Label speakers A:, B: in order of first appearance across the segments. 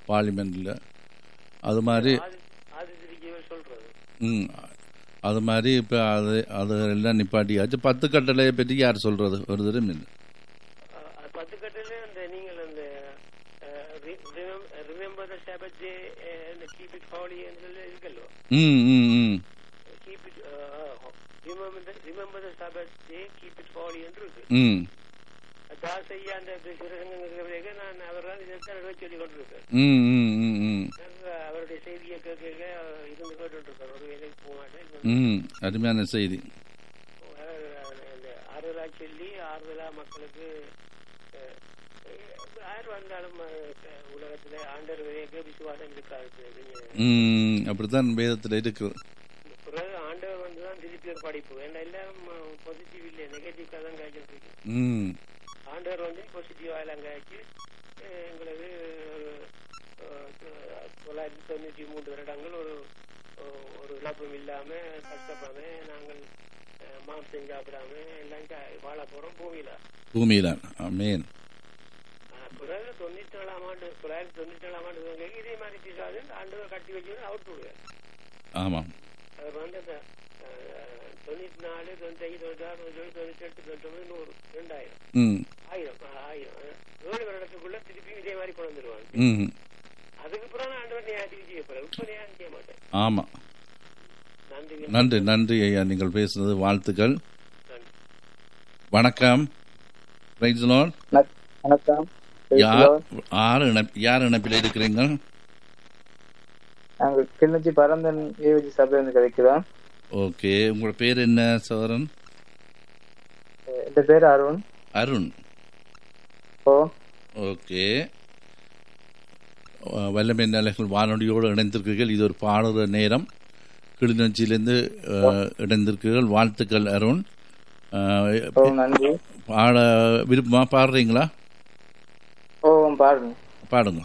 A: பார்லிமெண்ட்டில் அது மாதிரி
B: ஆதி ஆதித்திரிக்கையில் சொல்றது
A: ம் அது மாதிரி இப்போ அது அது எல்லாம் நிப்பாட்டியாச்சு பத்து கட்டளையை பற்றி யார் சொல்கிறது ஒரு தரம் இல்லை
B: அஹ், அது பத்து கட்டில அந்த நீங்கள் அந்த remember the Sabbath day keep it holy என்று இருக்கல்லோ
A: ம் ம் ம்
B: keep it remember the Sabbath day keep it holy என்று இருக்கு
A: ம்
B: தாசையா அந்த சிறசங்க நான் அவரால் இதைத்தான் எழுத சொல்லி கொண்டிருக்கேன்
A: ம் ம் ம் ம்
B: நாங்க அவருடைய செய்தியை கேட்க இருந்து கேட்டுருக்கோம் ஒரு வேலைக்கு போக மாட்டேன்
A: ம் அருமையான செய்தி
B: அந்த ஆறுதலா சொல்லி ஆறுதலா மக்களுக்கு அஹ், அஹ், யார் வந்தாலும் அஹ், உலகத்துல ஆண்டர் வரைக்கும் விசுவாசம் இருக்காது
A: ம் அப்படித்தான் வேதத்தில் இருக்குது
B: பிறகு ஆண்டவர் வந்துதான் திருப்பி ஒரு படிப்பு ஏன்னா எல்லாம் பாசிட்டிவ் இல்லை நெகட்டிவ் தான் காய்ச்சிட்டு இருக்கு
A: ம்
B: ஆண்டவர் வந்து பாசிட்டிவா எல்லாம் காய்ச்சி அஹ், எங்களுக்கு ஒரு அஹ், தொள்ளாயிரத்தி தொண்ணூற்றி மூன்று வருடங்கள் ஒரு ஒரு இழப்பும் இல்லாம கஷ்டப்படாம நாங்கள் அஹ், மாம்சம் சாப்பிடாம எல்லாம் கா- வாழ போறோம் பூமியில
A: பூமியில் ஆமேன்
B: அஹ், பிறகு தொண்ணூத்தி ஏழாம் ஆண்டு தொள்ளாயிரத்தி தொண்ணூத்தி ஏழாம் ஆண்டு துவங்கி இதே மாதிரி பிசாது ஆண்டவர் கட்டி வச்சு அவுட் விடுவார்
A: ஆமாம்
B: அவர் வந்து அந்த அஹ், தொண்ணூத்தி நாலு தொண்ணூத்தி தொண்ணூத்தி ஆறு தொண்ணூத்தி ஏழு தொண்ணூத்தி எட்டு தொண்ணூத்தி ஒன்பது நூறு ரெண்டாயிரம்
A: ம்
B: ஆயிரம் அஹ், ஆயிரம் அஹ், ஏழு வருடத்துக்குள்ள திருப்பி இதே மாதிரி கொண்டு வந்துருவாங்க
A: ம்
B: அதுக்கு பிறகு நான் ஆண்டவர் நியாயத்துக்கு செய்ய போறேன் இப்ப நியாயம் செய்ய மாட்டேன்
A: ஆமாம்
B: நன்றி
A: நன்றி நன்றி ஐயா நீங்கள் பேசுனது வாழ்த்துக்கள்
B: நன்றி
A: வணக்கம் பிரைஸ் லார்ட்
C: வணக்- வணக்கம்
A: யார் யார் இணைப் யார் இணைப்பில் இருக்கிறீங்க
C: நாங்க கிளிநொச்சி பரந்தன் ஏவிஜி சபையிலிருந்து கிடைக்கிறோம்
A: ஓகே உங்களோட பேர் என்ன சோதரன்
C: என் பேர் அருண்
A: அருண்
C: ஓ
A: ஓகே அஹ், வல்லமை நிலைகள் வானொலியோடு இணைந்திருக்கிறீர்கள் இது ஒரு பாடுற நேரம் கிளிநொச்சியிலிருந்து அஹ், இணைந்திருக்கிறீர்கள் வாழ்த்துக்கள் அருண் அஹ்,
C: ஓ நன்றி
A: பாட விருப்பமா பாடுறீங்களா
C: ஓ பாருங்க
A: பாடுங்க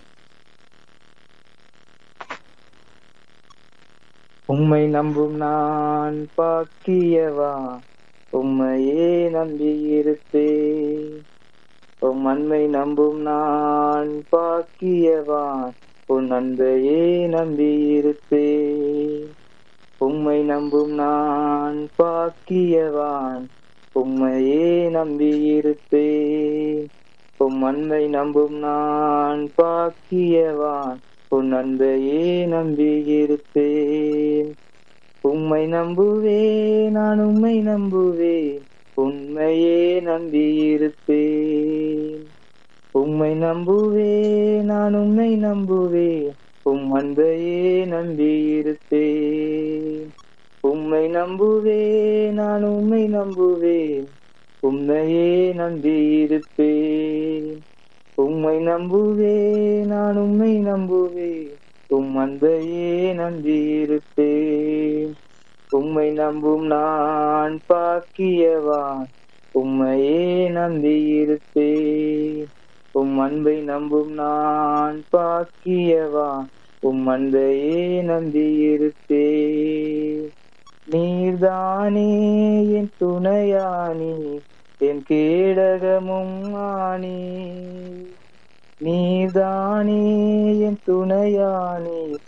C: உம்மை நம்பும் நான் பாக்கியவா உம்மையே நம்பி இருப்பேன் உம் அன்பை நம்பும் நான் பாக்கியவான் உன் அன்பையே நம்பி இருப்பேன் உம்மை நம்பும் நான் பாக்கியவான் உம்மையே நம்பி இருப்பேன் உம் அன்பை நம்பும் நான் பாக்கியவான் உன் அன்பையே நம்பி இருப்பேன் உம்மை நம்புவேன் நான் உம்மை நம்புவேன் உண்மையே நம்பி இருப்பேன் உம்மை நம்புவேன் நான் உம்மை நம்புவேன் உம் அன்பையே நம்பி இருப்பேன் உம்மை நம்புவேன் நான் உம்மை நம்புவேன் உம்மையே நம்பி இருப்பேன் உம்மை நம்புவேன் நான் உம்மை நம்புவேன் உம் அன்பையே நம்பி இருப்பேன் உம்மை நம்பும் நான் பாக்கியவான் உம்மையே நம்பி இருப்பேன் உம் அன்பை நம்பும் நான் பாக்கியவான் உம் அன்பையே நம்பி இருப்பேன் நீர்தானே என் துணையானி என் கேடகமும் ஆனி நீர்தானே என் துணையானி